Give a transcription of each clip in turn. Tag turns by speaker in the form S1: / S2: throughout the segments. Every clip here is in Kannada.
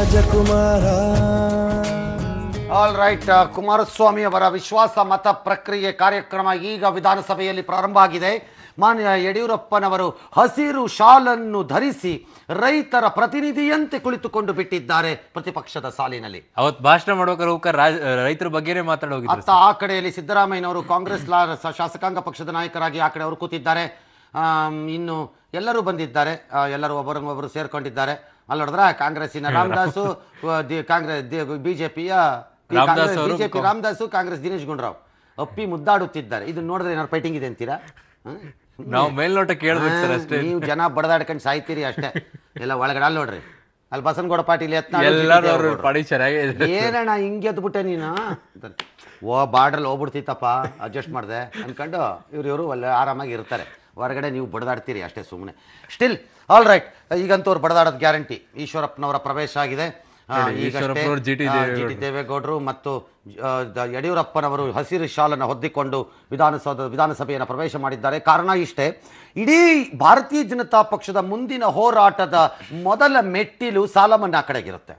S1: ರಾಜಕುಮಾರ
S2: ಆಲ್ ರೈಟ್ ಕುಮಾರಸ್ವಾಮಿ ಅವರ ವಿಶ್ವಾಸ ಮತ ಪ್ರಕ್ರಿಯೆ ಕಾರ್ಯಕ್ರಮ ಈಗ ವಿಧಾನಸಭೆಯಲ್ಲಿ ಪ್ರಾರಂಭ ಆಗಿದೆ ಮಾನ್ಯ ಯಡಿಯೂರಪ್ಪನವರು ಹಸಿರು ಶಾಲನ್ನು ಧರಿಸಿ ರೈತರ ಪ್ರತಿನಿಧಿಯಂತೆ ಕುಳಿತುಕೊಂಡು ಬಿಟ್ಟಿದ್ದಾರೆ ಪ್ರತಿಪಕ್ಷದ ಸಾಲಿನಲ್ಲಿ
S3: ಅವತ್ ಭಾಷಣ ಮಾಡ್ಬೇಕಾದ್ರೆ ಹೋಗ್ಕ ರಾಜ ರೈತರ ಬಗ್ಗೆನೇ ಮಾತಾಡೋಗಿದ್ರು
S2: ಅತ್ತ ಆ ಕಡೆಯಲ್ಲಿ ಸಿದ್ದರಾಮಯ್ಯನವರು ಕಾಂಗ್ರೆಸ್ ಲಾ- ಸ- ಶಾಸಕಾಂಗ ಪಕ್ಷದ ನಾಯಕರಾಗಿ ಆ ಕಡೆ ಅವರು ಕೂತಿದ್ದಾರೆ ಆಮ್, ಇನ್ನು ಎಲ್ಲರೂ ಬಂದಿದ್ದಾರೆ ಆ, ಎಲ್ಲರೂ ಒಬ್ಬರನ್ನೊಬ್ಬರು ಸೇರ್ಕೊಂಡಿದ್ದಾರೆ ಅಲ್ಲಿ ನೋಡಿದ್ರ ಕಾಂಗ್ರೆಸ್ಸಿನ ರಾಮದಾಸು ವ- ದಿ- ಕಾಂಗ್ರೆಸ್ ಬಿಜೆಪಿಯ
S3: ರಾಮದಾಸ್ ಅವರು
S2: ಬಿಜೆಪಿ ರಾಮದಾಸು ಕಾಂಗ್ರೆಸ್ ದಿನೇಶ್ ಗುಂಡೂರಾವ್ ಅಪ್ಪಿ ಮುದ್ದಾಡುತ್ತಿದ್ದಾರೆ ಇದನ್ನ ನೋಡಿದ್ರೆ ಏನಾದ್ರು ಫೈಟಿಂಗ್ ಇದೆ ಅಂತೀರಾ ಹ್ಮ್?
S3: ನಾವು ಮೇಲ್ನೋಟ ಕೇಳ್ಬೇಕು ಸರ್ ಅಷ್ಟೇ
S2: ನೀವು ಜನ ಬಡದಾಡ್ಕೊಂಡು ಸಾಯ್ತೀರಿ ಅಷ್ಟೇ ಎಲ್ಲ ಒಳಗಡೆ ಅಲ್ಲಿ ನೋಡ್ರಿ ಅಲ್ಲಿ ಬಸನಗೌಡ ಪಾಟೀಲ್ ಯತ್ನಾಳ್,
S3: ಎಲ್ಲರೂ
S2: ಜಿ ಟಿ
S3: ಅವ್ರ
S2: ದೇವೇಗೌಡ್ರು.
S3: ಪಡಿ ಚೆನ್ನಾಗೇ ಇದೆ
S2: ಏನಣ್ಣ ಹಿಂಗೆ ಎದ್ಬಿಟ್ಟೆ ನೀನು ಅಂತ. ಓ ಬಾರ್ಡ್ರಲ್ಲಿ ಹೋಗ್ಬಿಡ್ತಿತ್ತಪ್ಪ ಅಡ್ಜಸ್ಟ್ ಮಾಡಿದೆ ಅನ್ಕೊಂಡು ಇವ್ರು ಇವರು ಒಳ್ಳೆ ಆರಾಮಾಗಿ ಇರ್ತಾರೆ ಹೊರಗಡೆ ನೀವು ಬಡದಾಡ್ತೀರಿ ಅಷ್ಟೇ ಸುಮ್ಮನೆ ಸ್ಟಿಲ್ ಆಲ್ ರೈಟ್ ಈಗಂತೂ ಅವ್ರು ಬಡದಾಡೋದು ಗ್ಯಾರಂಟಿ ಈಶ್ವರಪ್ಪನವರ ಪ್ರವೇಶ ಆಗಿದೆ ಆ,
S3: ನೋಡಿ,
S2: ಈಗಷ್ಟೇ,
S3: ಈಶ್ವರಪ್ಪನವರು ಜಿ ಟಿ
S2: ಆ, ಜಿ ಟಿ ದೇವೇಗೌಡರು ಮತ್ತು ಆ, ದ- ಯಡಿಯೂರಪ್ಪನವರು ಹಸಿರು ಶಾಲನ್ನು ಹೊದ್ದಿಕೊಂಡು ವಿಧಾನಸೌಧ ವಿಧಾನಸಭೆಯನ್ನು ಪ್ರವೇಶ ಮಾಡಿದ್ದಾರೆ ಕಾರಣ ಇಷ್ಟೇ ಇಡೀ ಭಾರತೀಯ ಜನತಾ ಪಕ್ಷದ ಮುಂದಿನ ಹೋರಾಟದ ಮೊದಲ ಮೆಟ್ಟಿಲು ಸಾಲ ಮನ್ನಾ ಕಡೆಗಿರುತ್ತೆ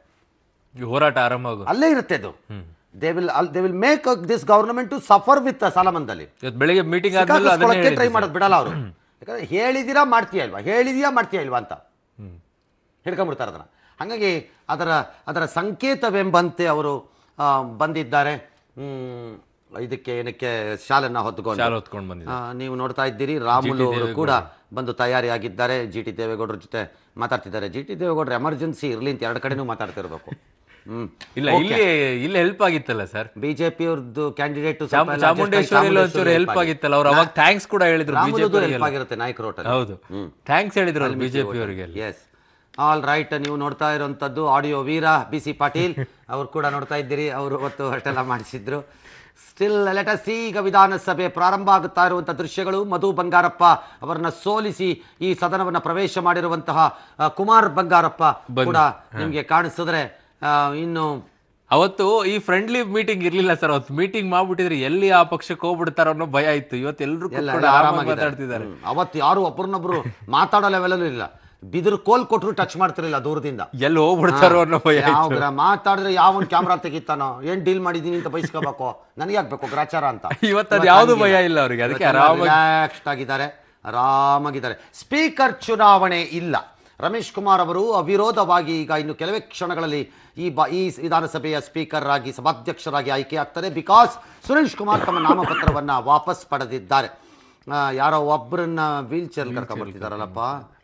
S3: ಈ ಹೋರಾಟ ಆರಂಭ ಆಗೋದು
S2: ಅಲ್ಲೇ ಇರುತ್ತೆ ಅದು they will they will make this government to suffer with ಸಾಲಮಂದಲ್ಲಿ
S3: ಇವತ್ತು ಬೆಳಿಗ್ಗೆ ಮೀಟಿಂಗ್ ಆದ್ಮೇಲೆ ಅದನ್ನೇ
S2: ಟ್ರೈ
S3: ಹೇಳಿದ್ರು
S2: ಮಾಡೋದು ಬಿಡಲ್ಲ ಅವರು ಯಾಕಂದ್ರೆ ಹೇಳಿದಿರಾ ಮಾಡ್ತೀಯ ಇಲ್ವಾ ಹೇಳಿದೀಯಾ ಮಾಡ್ತೀಯ ಇಲ್ವಾ ಅಂತ ಹಿಡ್ಕೊಂಡ್ಬಿಡ್ತಾರೆ ಅದನ್ನ ಹಾಗಾಗಿ ಅದರ ಅದರ ಸಂಕೇತವೆಂಬಂತೆ ಅವರು ಆ, ಬಂದಿದ್ದಾರೆ ಹ್ಮ್, ಇದಕ್ಕೆ ಏನಕ್ಕೆ ಶಾಲನ್ನ ಹೊತ್ಕೊಂಡು
S3: ಶಾಲೆ ಹೊತ್ಕೊಂಡು ಬಂದಿದೆ
S2: ಆ, ನೀವು ನೋಡ್ತಾ ಇದ್ದೀರಿ ರಾಮುಲು ಅವರು ಕೂಡ ಬಂದು ತಯಾರಿಯಾಗಿದ್ದಾರೆ ಜಿ ಟಿ ದೇವೇಗೌಡರ ಜೊತೆ ಮಾತಾಡ್ತಿದ್ದಾರೆ ಜಿ ಟಿ ದೇವೇಗೌಡರು ಎಮರ್ಜೆನ್ಸಿ ಇರ್ಲಿ ಅಂತ ಎರಡು ಕಡೆನೂ ಮಾತಾಡ್ತಿರ್ಬೇಕು ಹ್ಮ್
S3: ಇಲ್ಲ ಇಲ್ಲಿ ಇಲ್ಲಿ ಹೆಲ್ಪ್ ಆಗಿತ್ತಲ್ಲ ಸರ್
S2: ಬಿಜೆಪಿ ಅವ್ರದ್ದು ಕ್ಯಾಂಡಿಡೇಟ್
S3: ಚಾಮುಂಡೇಶ್ವರಿ ಒಂಚೂರು ಹೆಲ್ಪ್ ಆಗಿತ್ತಲ್ಲ ಅವ್ರು ಅವಾಗ ಥ್ಯಾಂಕ್ಸ್ ಕೂಡ ಹೇಳಿದ್ರು ಬಿಜೆಪಿ
S2: ಹೆಲ್ಪ್ ಆಗಿರುತ್ತೆ ನಾಯಕ ರೋಟ್
S3: ಹೌದು ಥ್ಯಾಂಕ್ಸ್ ಹೇಳಿದ್ರು ಅವ್ರು ಬಿಜೆಪಿ ಅವರಿಗೆ
S2: ಎಸ್ ಆಲ್ ರೈಟ್ ನೀವು ನೋಡ್ತಾ ಇರುವಂತದ್ದು audio Veera B C Patil ಅವ್ರು ಕೂಡ ನೋಡ್ತಾ ಇದ್ದೀರಿ ಅವರು ಹೊತ್ತು ಅಷ್ಟೆಲ್ಲ ಮಾಡಿಸಿದ್ರು ಸ್ಟಿಲ್ ಲೆಟಸ್ ಈಗ ವಿಧಾನಸಭೆ ಪ್ರಾರಂಭ ಆಗುತ್ತಾ ಇರುವಂತಹ ದೃಶ್ಯಗಳು ಮಧು ಬಂಗಾರಪ್ಪ ಅವರನ್ನ ಸೋಲಿಸಿ ಈ ಸದನವನ್ನ ಪ್ರವೇಶ ಮಾಡಿರುವಂತಹ ಆ, ಕುಮಾರ್ ಬಂಗಾರಪ್ಪ ಕೂಡ ನಿಮ್ಗೆ ಕಾಣಿಸಿದ್ರೆ ಆ, ಇನ್ನು
S3: ಅವತ್ತು ಈ ಫ್ರೆಂಡ್ಲಿ ಮೀಟಿಂಗ್ ಇರ್ಲಿಲ್ಲ ಸರ್ ಅವತ್ತು ಮೀಟಿಂಗ್ ಮಾಡ್ಬಿಟ್ಟಿದ್ರೆ ಎಲ್ಲಿ ಆ ಪಕ್ಷಕ್ಕೆ ಹೋಗ್ಬಿಡ್ತಾರ ಅನ್ನೋ ಭಯ ಇತ್ತು ಇವತ್ತು ಎಲ್ಲರೂ
S2: ಎಲ್ಲ
S3: ಕೂತ್ಕೊಂಡು
S2: ಎಲ್ಲ
S3: ಆರಾಮಾಗಿ
S2: ಆರಾಮಾಗಿದ್ದಾರೆ.
S3: ಮಾತಾಡ್ತಿದ್ದಾರೆ
S2: ಹ್ಮ್. ಅವತ್ತು ಯಾರು ಒಬ್ಬರನ್ನೊಬ್ರು ಮಾತಾಡೋ ಲೆವೆಲಲ್ಲೂ ಇಲ್ಲ ಬಿದಿರು ಕೋಲ್ ಕೊಟ್ಟರು ಟಚ್ ಮಾಡ್ತಿರ್ಲಿಲ್ಲ ದೂರದಿಂದ
S3: ಎಲ್ಲಿ ಹೋಗ್ಬಿಡ್ತಾರೋ ಅನ್ನೋ ಭಯ
S2: ಯಾವ
S3: ಇತ್ತು
S2: ಗ್ರ- ಮಾತಾಡಿದ್ರೆ ಯಾವನ್ ಕ್ಯಾಮ್ರಾ ತೆಗಿತಾನೋ ಏನ್ ಡೀಲ್ ಮಾಡಿದೀನಿ ಅಂತ ಬಯಸ್ಕೋಬೇಕು ನನಗೆ ಆಗ್ಬೇಕು ಗ್ರಾಚಾರ ಅಂತ
S3: ಇವತ್ತು ಅದು ಯಾವ್ದು ಭಯ ಇಲ್ಲ ಅವ್ರಿಗೆ ಅದಕ್ಕೆ ಆರಾಮಾಗಿ
S2: ರಿಲ್ಯಾಕ್ಸ್ಡ್ ಆಗಿದ್ದಾರೆ ಆರಾಮಾಗಿದ್ದಾರೆ ಸ್ಪೀಕರ್ ಚುನಾವಣೆ ಇಲ್ಲ ರಮೇಶ್ ಕುಮಾರ್ ಅವರು ಅವಿರೋಧವಾಗಿ ಈಗ ಇನ್ನು ಕೆಲವೇ ಕ್ಷಣಗಳಲ್ಲಿ ಈ ಬ ಈ ವಿಧಾನಸಭೆಯ ಸ್ಪೀಕರ್ ಆಗಿ ಸಭಾಧ್ಯಕ್ಷರಾಗಿ ಆಯ್ಕೆ ಆಗ್ತಾರೆ ಬಿಕಾಸ್ ಸುರೇಶ್ ಕುಮಾರ್ ತಮ್ಮ ನಾಮಪತ್ರವನ್ನ ವಾಪಸ್ ಪಡೆದಿದ್ದಾರೆ ಆ, ಯಾರೋ ಒಬ್ಬರನ್ನ ವೀಲ್ ಚೇರ್ ಕರ್ಕೊಂಡ್ ಬರ್ತಿದಾರಲ್ಲಪ್ಪ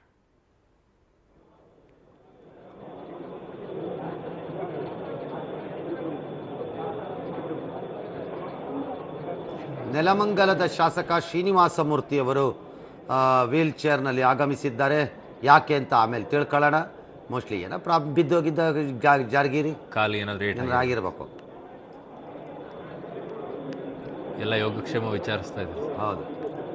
S2: ನೆಲಮಂಗಲದ ಶಾಸಕ ಶ್ರೀನಿವಾಸ ಮೂರ್ತಿಯವರು ವೀಲ್ ಚೇರ್ನಲ್ಲಿ ಆಗಮಿಸಿದ್ದಾರೆ ಯಾಕೆ ಅಂತ ಆಮೇಲೆ ತಿಳ್ಕೊಳ್ಳೋಣ ಮೋಸ್ಟ್ಲಿ ಏನೋ ಪ್ರಾಬ್ ಬಿದ್ದೋಗಿದ್ದ ಜಾ- ಜಾರ್ಗಿರಿ
S3: ಖಾಲಿ ಏನಾದ್ರು ಏಟ್
S2: ಏನಾದ್ರು ಆಗಿರ್ಬೇಕು
S3: ಎಲ್ಲ ಯೋಗಕ್ಷೇಮ ವಿಚಾರಿಸ್ತಾ ಇದ್ರು
S2: ಹೌದು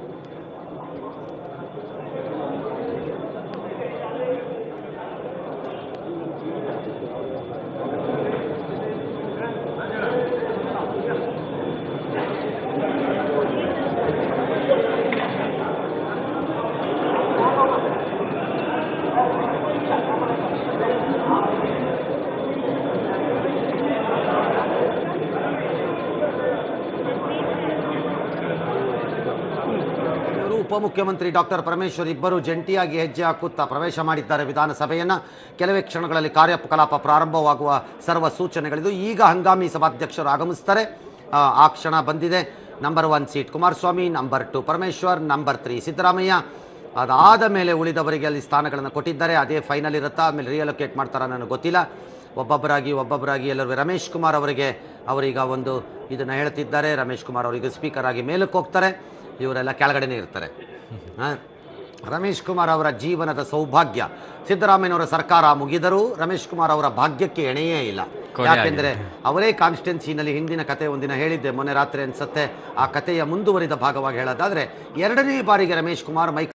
S2: ಇವರು ಉಪಮುಖ್ಯಮಂತ್ರಿ ಡಾಕ್ಟರ್ ಪರಮೇಶ್ವರ್ ಇಬ್ಬರು ಜಂಟಿಯಾಗಿ ಹೆಜ್ಜೆ ಹಾಕುತ್ತಾ ಪ್ರವೇಶ ಮಾಡಿದ್ದಾರೆ ವಿಧಾನಸಭೆಯನ್ನ ಕೆಲವೇ ಕ್ಷಣಗಳಲ್ಲಿ ಕಾರ್ಯಕಲಾಪ ಪ್ರಾರಂಭವಾಗುವ ಸರ್ವ ಸೂಚನೆಗಳಿದು ಈಗ ಹಂಗಾಮಿ ಸಭಾಧ್ಯಕ್ಷರು ಆಗಮಿಸ್ತಾರೆ ಆ, ಆ ಕ್ಷಣ ಬಂದಿದೆ number one seat Kumaraswamy number two Parameshwar number three Siddaramaiah ಅದಾದ ಮೇಲೆ ಉಳಿದವರಿಗೆ ಅಲ್ಲಿ ಸ್ಥಾನಗಳನ್ನು ಕೊಟ್ಟಿದ್ದಾರೆ ಅದೇ ಫೈನಲ್ ಇರುತ್ತಾ ಆಮೇಲೆ ರಿಯಲೊಕೇಟ್ ಮಾಡ್ತಾರ ನನಗೆ ಗೊತ್ತಿಲ್ಲ ಒಬ್ಬೊಬ್ಬರಾಗಿ ಒಬ್ಬೊಬ್ಬರಾಗಿ ಎಲ್ಲರೂ ರಮೇಶ್ ಕುಮಾರ್ ಅವರಿಗೆ ಅವರೀಗ ಒಂದು ಇದನ್ನು ಹೇಳ್ತಿದ್ದಾರೆ ರಮೇಶ್ ಕುಮಾರ್ ಅವರಿಗೆ ಸ್ಪೀಕರ್ ಆಗಿ ಮೇಲಕ್ಕೆ ಹೋಗ್ತಾರೆ ಇವರೆಲ್ಲ ಕೆಳಗಡೆನೇ ಇರ್ತಾರೆ ಹಾ. ರಮೇಶ್ ಕುಮಾರ್ ಅವರ ಜೀವನದ ಸೌಭಾಗ್ಯ ಸಿದ್ದರಾಮಯ್ಯನವರ ಸರ್ಕಾರ ಮುಗಿದರೂ ರಮೇಶ್ ಕುಮಾರ್ ಅವರ ಭಾಗ್ಯಕ್ಕೆ ಎಣೆಯೇ ಇಲ್ಲ
S3: ಕೊನೆ
S2: ಯಾಕೆಂದ್ರೆ ಅವರೇ ಕಾನ್ಸ್ಟಿಟ್ಯೂನ್ಸಿನಲ್ಲಿ ಹಿಂದಿನ ಕತೆ ಒಂದಿನ ಹೇಳಿದ್ದೆ ಮೊನ್ನೆ ರಾತ್ರಿ ಅನ್ಸತ್ತೆ ಆ ಕಥೆಯ ಮುಂದುವರಿದ ಭಾಗವಾಗಿ ಹೇಳೋದಾದ್ರೆ ಎರಡನೇ ಬಾರಿಗೆ ರಮೇಶ್ ಕುಮಾರ್ ಮೈಕ್